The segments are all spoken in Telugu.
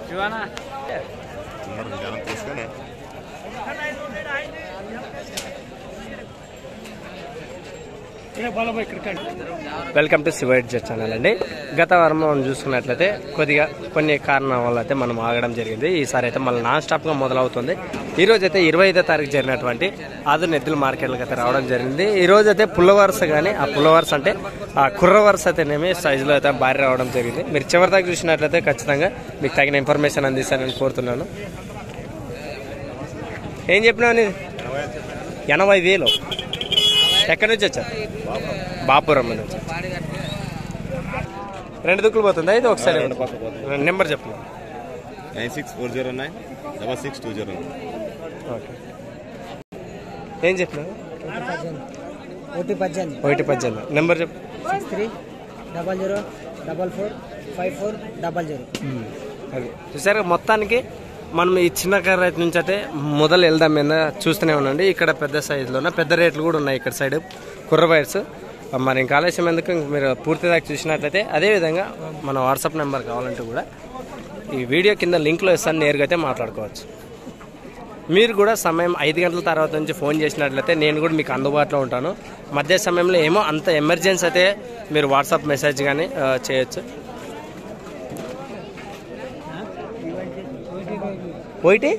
మరి జనం తీసుకొని వెల్కమ్ టు శివైట్ ఛానల్ అండి గత వారం మనం చూసుకున్నట్లయితే కొద్దిగా కొన్ని కారణాల వల్ల అయితే మనం ఆగడం జరిగింది ఈసారి అయితే మళ్ళీ నాన్ స్టాప్గా మొదలవుతుంది ఈ రోజు అయితే ఇరవై ఐదో తారీఖు జరిగినటువంటి ఆదు నెద్దుల మార్కెట్లకు అయితే రావడం జరిగింది ఈ రోజు అయితే పుల్ల వరుస కానీ ఆ పుల్ల వరుస అంటే ఆ కుర్ర వరుస అయితేనేమి సైజులో అయితే భారీ రావడం జరిగింది మీరు చివరి దాకా చూసినట్లయితే ఖచ్చితంగా మీకు తగిన ఇన్ఫర్మేషన్ అందిస్తానని కోరుతున్నాను ఏం చెప్పినావు నీది ఎనభై వేలు ఎక్కడి నుంచి వచ్చారు బాపురం నుంచి రెండు దుక్కులు పోతుందా ఇది ఒకసారి నెంబర్ చెప్పు nine six four zero nine double six two zero okay ఏం చెప్పినావు ఒకటి పద్దెనిమిది ఒకటి పద్దెనిమిది నెంబర్ చెప్పు six three double zero double four five four double zero అది చూసారు మొత్తానికి మనం ఈ చిన్న కర్ర రైతు నుంచి అయితే మొదలు వెళ్దాం మీద చూస్తూనే ఉండండి ఇక్కడ పెద్ద సైజులోనే పెద్ద రేట్లు కూడా ఉన్నాయి ఇక్కడ సైడ్ కుర్ర వైర్స్ మరి ఇంకా ఆలస్యం ఎందుకు ఇంక మీరు పూర్తి దాకా చూసినట్లయితే అదేవిధంగా మన వాట్సాప్ నెంబర్ కావాలంటే కూడా ఈ వీడియో కింద లింక్లో ఇస్తాను నేరుగా అయితే మాట్లాడుకోవచ్చు మీరు కూడా సమయం ఐదు గంటల తర్వాత నుంచి ఫోన్ చేసినట్లయితే నేను కూడా మీకు అందుబాటులో ఉంటాను మధ్య సమయంలో ఏమో అంత ఎమర్జెన్సీ అయితే మీరు వాట్సాప్ మెసేజ్ కానీ ఆ, చేయొచ్చు పోయిటి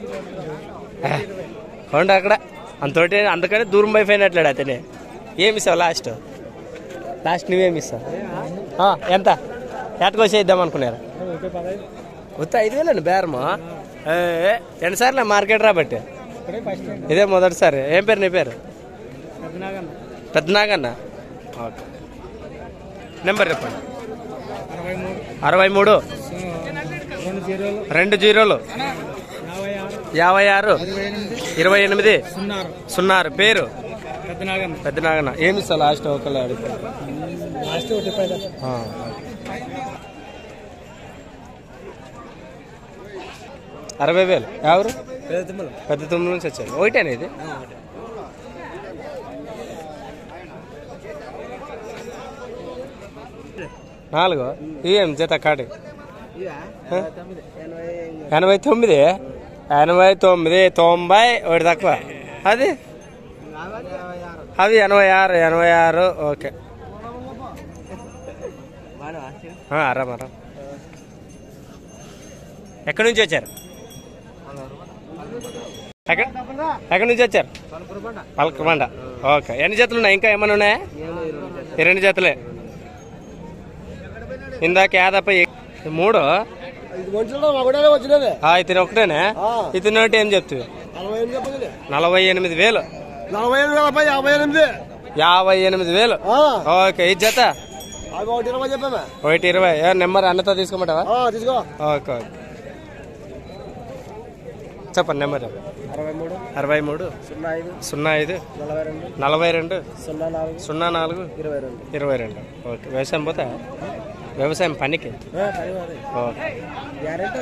కొండ అక్కడ అంతోటి అందుకని దూరం అయిపోయినట్లాడు అతనే ఏమి ఇస్తావు లాస్ట్ లాస్ట్ నువ్వేమి ఇస్తావు ఆ, ఎంత ఏటకొచ్చేద్దాం అనుకున్నారు వస్తే ఐదు వేలండి బేరమా ఏ, ఏ, ఎన్నిసార్లు మార్కెట్ రాబట్టి ఇదే మొదటిసారి ఏం పేరు నీ పేరు పెద్దనాగన్న ఓకే నెంబర్ చెప్పండి అరవై మూడు అరవై మూడు రెండు జీరోలు రెండు జీరోలు యాభై ఆరు యాభై ఆరు ఇరవై ఎనిమిది ఇరవై ఎనిమిది సున్నారు సున్నారు పేరు పెద్దనాగన్ పెద్దనాగన్న ఏమి ఇస్తా లాస్ట్ ఒకళ్ళు అడుగుతా లాస్ట్ ఒకటి పది అరవై వేలు ఎవరు పెద్ద తిమ్మలు పెద్ద తొమ్మిది నుంచి వచ్చారు ఒకటేనా ఇది నాలుగు ఇవేం జత కాటి ఎనభై తొమ్మిది ఎనభై తొమ్మిది తొంభై ఒకటి తక్కువ అది అది ఎనభై ఆరు ఎనభై ఆరు ఓకే అరామ్ అరామ్ ఎక్కడి నుంచి వచ్చారు ఎక్కడ ఎక్కడి నుంచి వచ్చారు పలకమండ ఓకే ఎన్ని జతలు ఉన్నాయి ఇంకా ఏమైనా ఉన్నాయా ఈ రెండు జతలే ఇందాక యాదప్ప ఎ- మూడు ఆ, ఇతను ఒకటేనే ఇతను ఒకటి ఏం చెప్తుంది నలభై ఎనిమిది వేలు నలభై ఎనిమిది వేల యాభై ఎనిమిది యాభై ఎనిమిది వేలు ఓకే ఈ జత అవి ఒకటి ఇరవై చెప్పామా ఒకటి ఇరవై ఏ నెంబర్ అన్నతో తీసుకోమంటావా తీసుకో ఓకే ఓకే చెప్పండి నెంబర్ చెప్పండి అరవై మూడు అరవై మూడు సున్నా ఐదు సున్నా ఐదు నలభై రెండు నలభై రెండు సున్నా నాలుగు సున్నా నాలుగు ఇరవై రెండు ఇరవై రెండు ఓకే వ్యవసాయం పోతా వ్యవసాయం పనికి ఓకే గ్యారెంటీ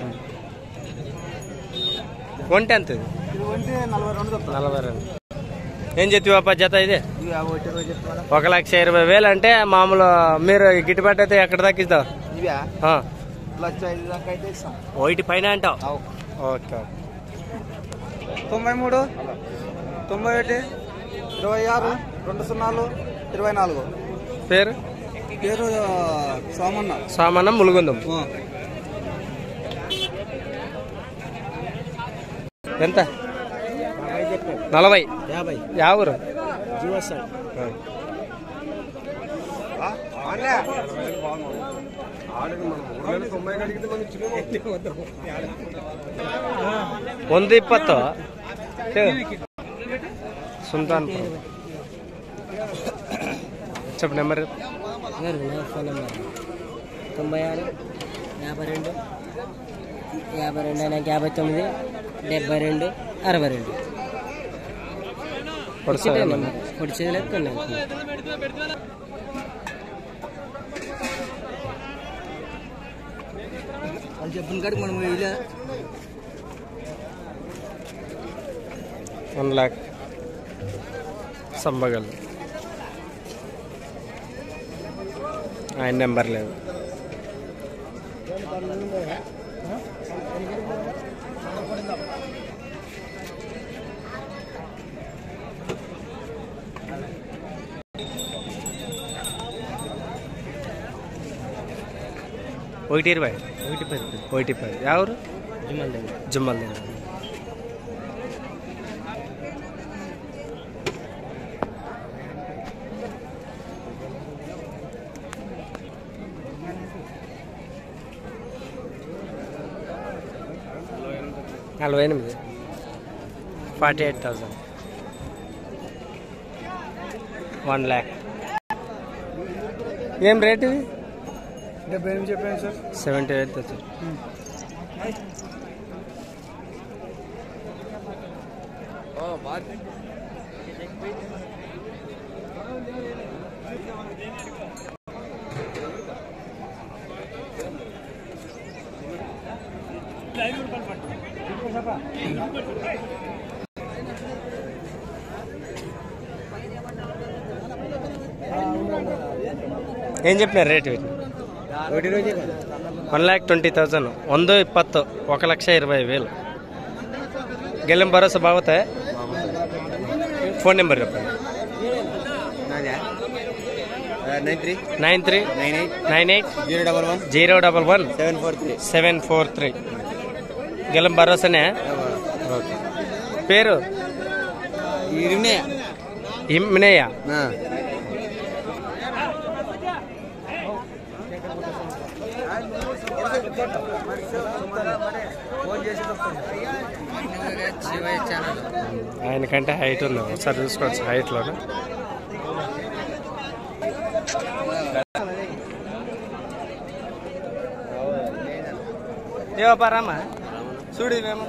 ఒంటి ఎంత ఇది ఇది వంటి నలభై రెండు చెప్తాను నలభై రెండు ఏం చెప్తావా జత ఇది ఇవి యాభై ఒకటి ఇరవై చెప్తారా ఒక లక్ష ఇరవై వేలు అంటే మామూలు మీరు ఈ గిట్టుబాటు అయితే ఎక్కడ దాకా ఇస్తావు ఇవా ఆ, లక్ష ఐదు దాకా అయితే ఇస్తాం ఒకటి పైన అంటావు ఓకే ఓకే తొంభై మూడు తొంభై ఒకటి ఇరవై ఆరు రెండు సున్నాలు ఇరవై నాలుగు పేరు పేరు సోమన్న సామానం ములుగుందం ఎంత నలభై యాభై యావరు జీవోత్సవం ಒಂದು ಇಪ್ಪತ್ತು ಸುಲ್ತಾನ್ చెప్పు నెంబర్ ఫోన్ నెంబర్ తొంభై ఆరు యాభై రెండు యాభై రెండు అయినా యాభై తొమ్మిది డెబ్బై రెండు అరవై రెండు పొడి చేయలేదు కొన్ని వాళ్ళు చెప్పిన కాడికి మనం ఇలా వన్ ల్యాక్ సంబగల్ ఆయన నెంబర్ లేదు ఒకటి ఇరవై ఒకటి పది ఒకటి పది ఎవరు జుమ్మల్ దగ్గర జుమ్మల్ దగ్గర నలభై ఎనిమిది forty eight thousand one lakh ఏం రేట్ ఇది డెబ్బై ఎనిమిది చెప్పాను సార్ సెవెంటీ ఎయిట్ థౌసండ్ ಏನ್ చెప్పినారు ರೇಟ್ ಇವು ఒకటి రోజే ಒನ್ ಲ್ಯಾಕ್ ಟ್ವೆಂಟಿ ತೌಸಂಡ್ ಒಂದು ಇಪ್ಪತ್ತು ఒక ಲಕ್ಷ ಇರವೈ వేలు గెలం భరోసా బాగుతాయి ఫోన్ నెంబర్ చెప్పండి nine three nine three nine eight nine eight zero double one zero double one seven four three seven four three గెలం భరోసానే ఓకే పేరు ఇరునే ఇమ్మినయ్య ఆయనకంటే హైట్ ఉంది ఒకసారి చూసుకోవచ్చు హైట్లో దేవపారామా చూడు ఇవేమో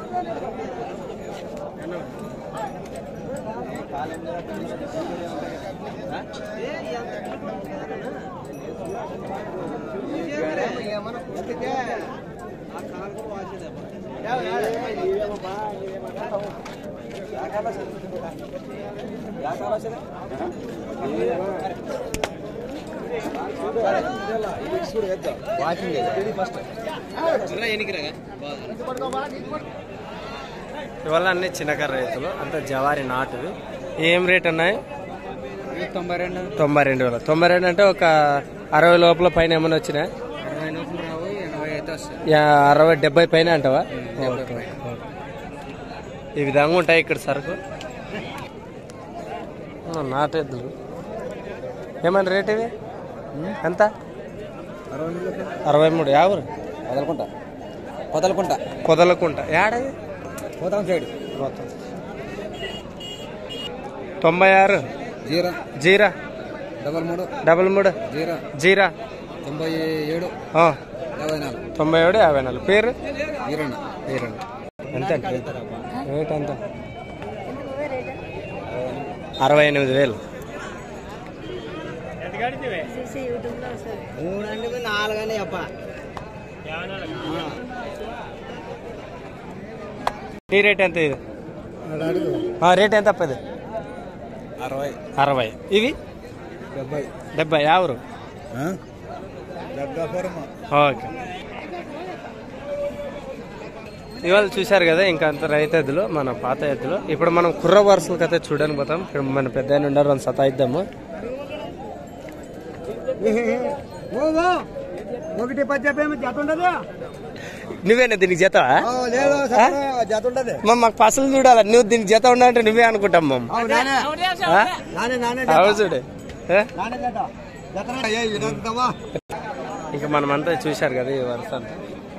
ఇవాళ అన్ని చిన్నకారు రైతులు అంత జవారి నాటువి ఏం రేట్ ఉన్నాయి తొంభై రెండు తొంభై రెండు వేల తొంభై రెండు అంటే ఒక అరవై లోపల పైన ఏమైనా వచ్చినా అరవై నూకలు రావు ఎనభై అయితే వస్తాయి యా- అరవై డెబ్బై పైన అంటావా ఓకే. ఈ విధంగా ఉంటాయి ఇక్కడ సరుకు ఆ, నాటెద్దులు ఏమన్నా రేట్ ఇది ఎంత అరవై మూడు యాభై వదలకుంటా వదలకుంటా పొదలకుంట ఏడది పోతాం సైడ్ మొత్తం తొంభై ఆరు జీరో జీరా డబల్ మూడు డబల్ మూడు జీరో జీరా తొంభై ఏడు ఆ, యాభై నాలుగు తొంభై ఏడు యాభై నాలుగు పేరు ఈరన్న పేరండి ఎంత అంటే రేట్ ఎంత అరవై ఎనిమిది వేలు మూడు అంటే నాలుగు అని చెప్ప ఈ రేట్ ఎంత ఇది ఆ, రేట్ ఎంత అప్పది అరవై అరవై ఇవి డెబ్బై డెబ్బై యావరు ఓకే ఇవాళ చూశారు కదా ఇంకా అంత రైతు ఎద్దులు మన పాత ఎద్దులు ఇప్పుడు మనం కుర్ర వరుసలకు అయితే చూడడానికి పోతాం ఇప్పుడు మన పెద్ద ఆయన ఉన్నారు వాళ్ళని సతాయిద్దాము ఒకటి పది చెప్పేమో జత ఉండదు నువ్వేనా దీనికి జత లేదు జత ఉండదు మాకు పసలు చూడాలి నువ్వు దీనికి జత ఉండాలంటే నువ్వే అనుకుంటాం మమ్మ ఆ? నానే నానే అవు చూడు ఏ? నానే జత జత ఇక మనమంతా చూశారు కదా ఈ వరుస అంతా.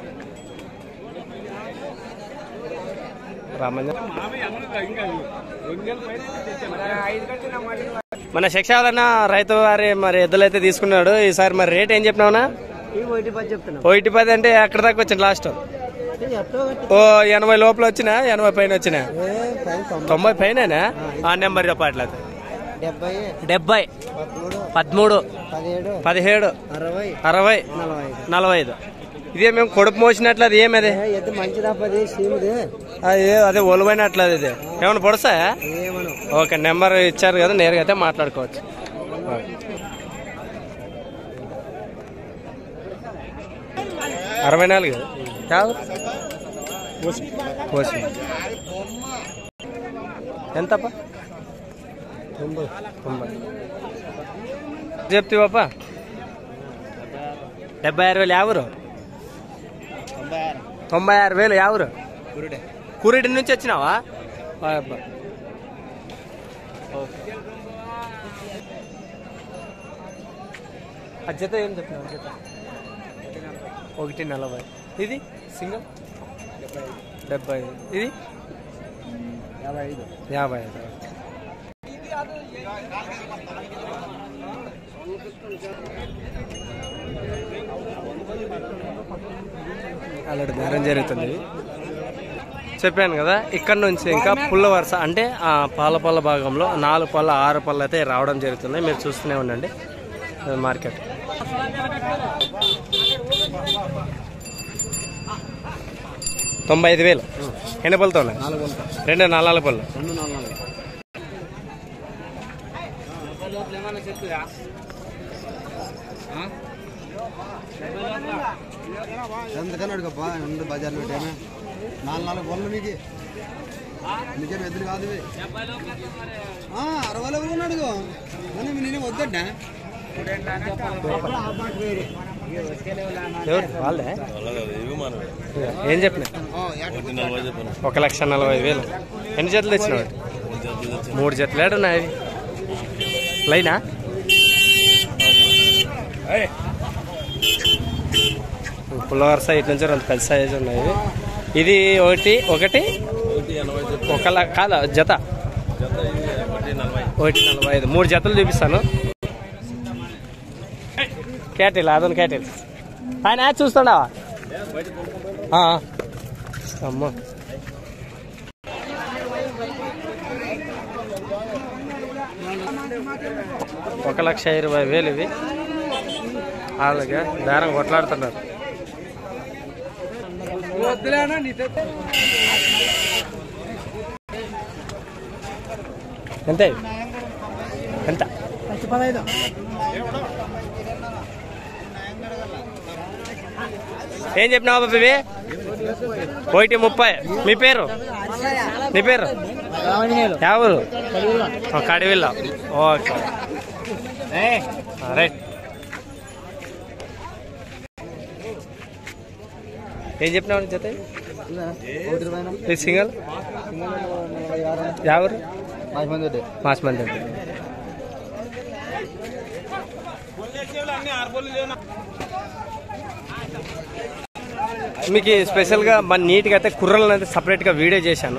రామంజన్ మన శిక్షాలన్న రైతు వారి మరి ఎద్దులు అయితే తీసుకున్నాడు ఈసారి మరి రేట్ ఏం చెప్పినావునా ఒకటి పది చెప్తున్నా ఒకటి పది అంటే ఎక్కడ దాకా వచ్చింది లాస్ట్ ఓ ఎనభై లోపల వచ్చినా ఎనభై పైన వచ్చినా తొంభై పైన ఆ నెంబర్ చెప్పట్లేదు డెబ్బై డెబ్బై పదమూడు పదమూడు పదిహేడు పదిహేడు అరవై అరవై నలభై నలభై ఐదు ఇదే మేము కొడుపు మోసినట్లు అది ఏమది ఎద్దు మంచిదా పది సీముది అది అదే ఒలువైనట్లు అది ఇది ఏమైనా పొడుస్తాయా ఏమను ఓకే నెంబర్ ఇచ్చారు కదా నేరుగా అయితే మాట్లాడుకోవచ్చు అరవై నాలుగు ಯಾವ కోసి ఎంతప్ప తొంభై తొంభై చెప్తావప్ప డెబ్బై ఆరు వేలు ఎవరు తొంభై ఆరు వేలు ఎవరు కురిడి నుంచి వచ్చినావా ఆ అబ్బా. ఆ జత ఏం చెప్పినావు జత ఒకటి నలభై ఇది సింగల్ డెబ్బై ఐదు ఇది యాభై ఐదు యాభై ఐదు అలాంటి బేరం జరుగుతుంది చెప్పాను కదా ఇక్కడ నుంచి ఇంకా పుల్ల వరుస అంటే ఆ పాల పళ్ళ భాగంలో నాలుగు పళ్ళ ఆరు పళ్ళు అయితే రావడం జరుగుతుంది మీరు చూస్తూనే ఉండండి అది మార్కెట్ తొంభై ఐదు వేలు ఎన్ని పళ్ళతో ఉన్నాయి రెండు నాలుగు పళ్ళు ఎంతకని అడుగప్పా ఉండు బజార్లో పెట్టామే నాలుగు నాలుగు పనులు నీకు నీకేం ఎదురు కాదు ఇవి. ఆ, అరవై ఎవరు అడుగు కానీ నేనే వద్దడ్డా ఎవరు వాళ్ళే ఇవి మనమే ఏం చెప్పిన ఒకటి నలభై చెప్పాను ఒక లక్ష నలభై ఐదు వేలు ఎన్ని జతలు తెచ్చినావు మూడు జతలు తెచ్చాను. మూడు జతలు ఏడున్నాయి లైనా పుల్లవారి సైడ్ నుంచి రెండు పెద్ద సైజు ఉన్నాయి ఇది ఒకటి ఒకటి ఒకటి ఎనభై చెప్పాను ఒక ల- కాదా జత జత ఇది ఒకటి నలభై ఒకటి నలభై ఐదు మూడు జతలు చూపిస్తాను క్యాటిల్ అదొని క్యాటిల్ ఆయన యాడ్ చూస్తాడావా ఆ, ఆ. అమ్మో ఒక లక్ష ఇరవై వేలు ఇవి అలాగే బేరం కొట్లాడుతున్నారు ఎంత ఇవి? ఎంత ఏం చెప్పినావు బాబు ఇవి ఒకటి ముప్పై మీ పేరు నీ పేరు ఎవరు కడివిల్ల ఓకే రైట్ ఏం చెప్పినావు జత ఇది సింగల్ ఎవరు మాస్ మంది మీకు స్పెషల్గా మన నీట్గా అయితే కుర్రలను అయితే సపరేట్గా వీడియో చేశాను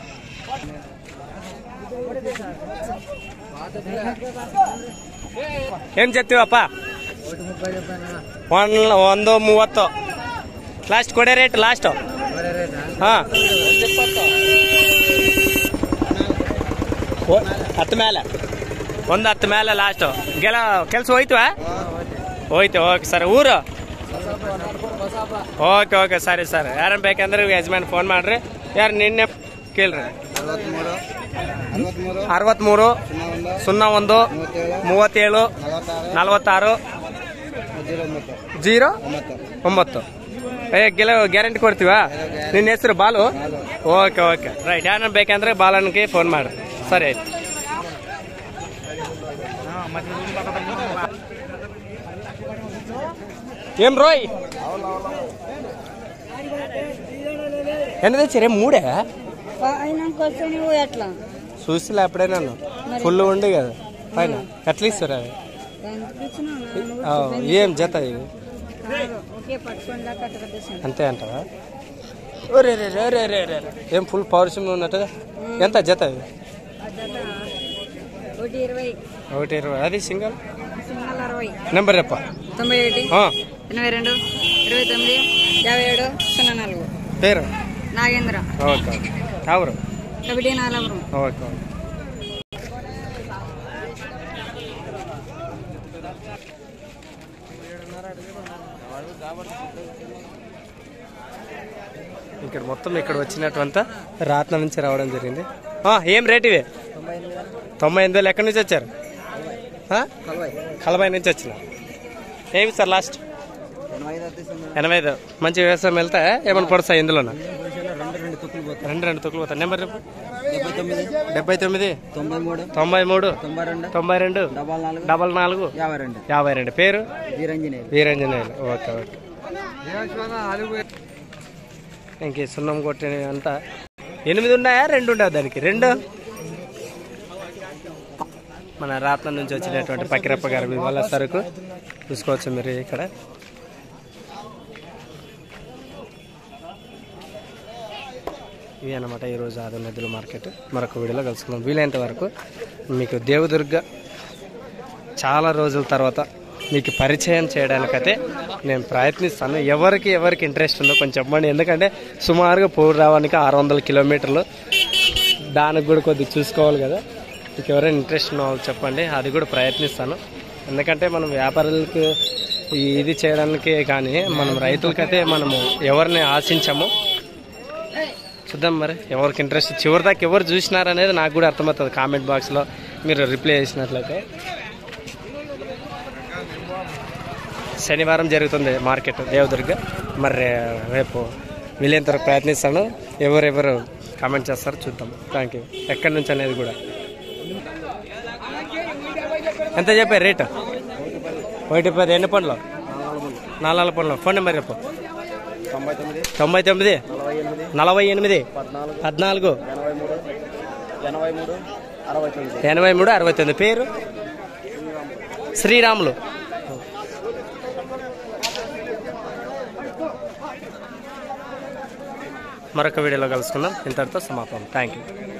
ಏನ್ ಚೆತ್ತೀವಪ್ಪ ಒನ್ ಒಂದು ಮೂವತ್ತು ಲಾಸ್ಟ್ ಕೊಡೆ ರೇಟ್ ಲಾಸ್ಟ್ ಹಾ ಓ- ಹತ್ತು ಮೇಲೆ ಒಂದು ಹತ್ತು ಮೇಲೆ ಲಾಸ್ಟ್ ಗೆಲ ಕೆಲಸ ಹೋಯ್ತವಾ ಹೋಯ್ತು ಓಕೆ ಸರ್ ಊರು ಓಕೆ ಓಕೆ ಸರಿ ಸರ್ ಯಾರನ್ನ ಬೇಕಂದ್ರೆ ಯಜಮಾನ್ ಫೋನ್ ಮಾಡ್ರಿ ಯಾರು ನಿನ್ನೆ ಕೇಳ್ರಿ ಅರವತ್ಮೂರು ಅರವತ್ಮೂರು ಅರವತ್ಮೂರು ಸುన్నా ಒಂದು ಸುన్నా ಒಂದು ಮೂವತ್ತೇಳು ಮೂವತ್ತೇಳು ನಲವತ್ತಾರು ನಲವತ್ತಾರು ಜೀರೋ ಒಂಬತ್ತು ಜೀರೋ ಒಂಬತ್ತು ಒಂಬತ್ತು ಏ ಗೆಲ ಗ್ಯಾರಂಟಿ ಕೊಡ್ತೀವಾ ನಿನ್ನ ಹೆಸರು ಬಾಲು ಓಕೆ ಓಕೆ ರೈಟ್ ಯಾರನ್ನ ಬೇಕಂದ್ರೆ ಬಾಲನ್ಗೆ ಫೋನ್ ಮಾಡ್ರಿ ಸರಿ ಆಯ್ತು ఏం రోయ్ ఎంత తెచ్చారే మూడే అయినాక వస్తే నువ్వు ఎట్లా చూసిలే అప్పుడే నన్ను ఫుల్ ఉండి కదా పైన ఎట్లా ఇస్తారు అవి ఎందుకు ఇచ్చినావు నువ్వు ఆ, ఏం జత ఇవి కాదు, ఒకే పట్టుకుండా కట్టకట్టేసాను అంతే అంటావా ఒరే రే రే రే రే రే రే. ఏం ఫుల్ పౌరుషం ఉన్నట్టుగా ఎంత జత ఇవి ఒకటి ఇరవై ఒకటి ఇరవై అది సింగల్ సింగల్ అరవై నెంబర్ చెప్ప తొంభై ఒకటి ఆ, ఎనభై రెండు ఇరవై తొమ్మిది యాభై ఏడు సున్నా నాలుగు పేరు నాగేంద్ర ఓకే ఓకే ఎవరు కబడ్డీ నాలాపురం ఓకే ఓకే ఇక్కడ మొత్తం ఇక్కడ వచ్చినటువంటి రాత్న నుంచి రావడం జరిగింది ఆ, ఏం రేట్ ఇవి తొంభై ఎనిమిది వేలు ఎక్కడి నుంచి వచ్చారు ఆ? కలబాయి నుంచి వచ్చిన ఏమి సార్ లాస్ట్ ఎనభై ఐదు వచ్చేసింది ఎనభై ఐదు మంచి వ్యవసాయం వెళ్తే ఏమైనా పడుస్తాయి ఇందులోనా రెండు రెండు తుక్కులు పోతాయి రెండు రెండు తొక్కులు పోతాయి నెంబర్ చెప్పు డెబ్బై తొమ్మిది డెబ్బై తొమ్మిది తొంభై మూడు తొంభై మూడు తొంభై రెండు తొంభై రెండు డబల్ నాలుగు డబల్ నాలుగు యాభై రెండు యాభై రెండు పేరు వీరంజనేయులు వీరంజనేయులు ఓకే ఓకే ఇంక సున్నం కొట్టిన అంతా ఎనిమిది ఉన్నాయా రెండు ఉండవు దానికి రెండు మన రాత్నం నుంచి వచ్చినటువంటి పకిరప్ప గారి మీ వల్ల సరుకు చూసుకోవచ్చు మీరు ఇక్కడ ఇవి అనమాట ఈరోజు ఆదు నదుల మార్కెట్ మరొక వీడియోలో కలుసుకుందాం వీలైనంత వరకు మీకు దేవదుర్గ చాలా రోజుల తర్వాత మీకు పరిచయం చేయడానికైతే నేను ప్రయత్నిస్తాను ఎవరికి ఎవరికి ఇంట్రెస్ట్ ఉందో కొంచెం చెప్పండి ఎందుకంటే సుమారుగా పోరు రావడానికి ఆరు వందల కిలోమీటర్లు దానికి కూడా కొద్దిగా చూసుకోవాలి కదా మీకు ఎవరైనా ఇంట్రెస్ట్ ఉన్న వాళ్ళు చెప్పండి అది కూడా ప్రయత్నిస్తాను ఎందుకంటే మనం వ్యాపారులకు ఈ ఇది చేయడానికి కానీ మనం రైతులకైతే మనము ఎవరిని ఆశించము చూద్దాం మరి ఎవరికి ఇంట్రెస్ట్ చివరి దాకా ఎవరు చూసినారనేది నాకు కూడా అర్థమవుతుంది కామెంట్ బాక్స్లో మీరు రిప్లై చేసినట్లయితే శనివారం జరుగుతుంది మార్కెట్ దేవదుర్గ మరి రే- రేపు వీలైనంత వరకు ప్రయత్నిస్తాను ఎవరెవరు కామెంట్ చేస్తారో చూద్దాం థ్యాంక్ యూ ఎక్కడి నుంచి అనేది కూడా ఎంత చెప్పారు రేటు ఒకటి పది ఎన్ని పండ్లు నాలుగు పండ్లు ఫోన్ నెంబర్ చెప్పు తొంభై తొమ్మిది తొంభై తొమ్మిది నలభై ఎనిమిది నలభై ఎనిమిది పద్నాలుగు పద్నాలుగు ఎనభై మూడు ఎనభై మూడు అరవై తొమ్మిది ఎనభై మూడు అరవై తొమ్మిది పేరు శ్రీరాములు మరొక వీడియోలో కలుసుకుందాం ఇంతటితో సమాపం థ్యాంక్ యూ